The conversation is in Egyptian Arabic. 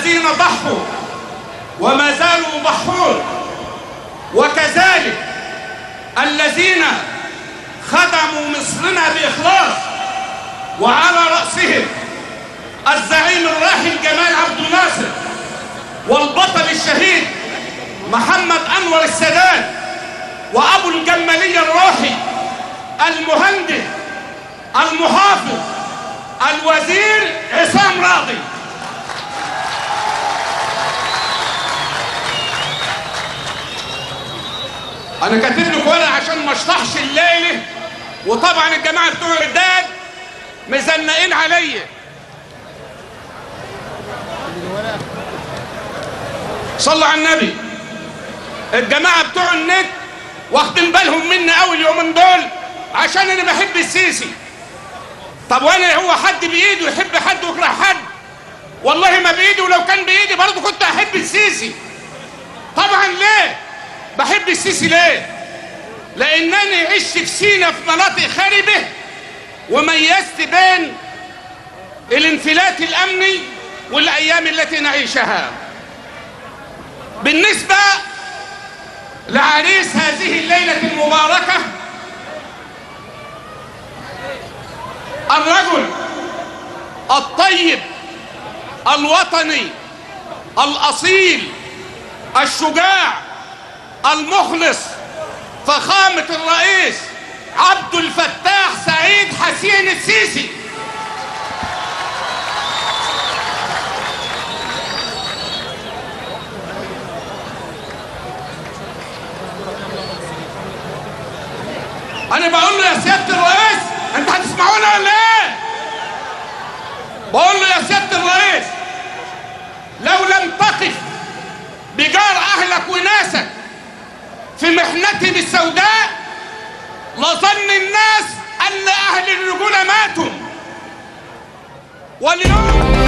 الذين ضحوا وما زالوا يضحون وكذلك الذين خدموا مصرنا بإخلاص وعلى رأسهم الزعيم الراحل جمال عبد الناصر والبطل الشهيد محمد أنور السادات وأبو الجمالية الروحي المهندس المحافظ الوزير عصام راضي انا كاتب لك ورقه عشان ما اشطحش الليله وطبعا الجماعه بتوع الرداد مزنقين عليا صلوا على النبي الجماعه بتوع النت واخدين بالهم مني قوي اليومين دول عشان انا بحب السيسي طب وانا هو حد بايده يحب حد ويكره حد والله ما بايدي ولو كان بايدي برضه كنت احب السيسي طبعا ليه بحب السيسي ليه لانني عشت في سينا في مناطق خربه وميزت بين الانفلات الامني والايام التي نعيشها بالنسبه لعريس هذه الليله المباركه الرجل الطيب الوطني الاصيل الشجاع المخلص فخامة الرئيس عبد الفتاح سعيد حسين السيسي انا بقول له يا سيادة الرئيس انت هتسمعونا ولا ايه بقول له يا سيادة الرئيس لو لم تقف بجار اهلك وناسك في محنتهم السوداء لظن الناس ان اهل الرجوله ماتوا واليوم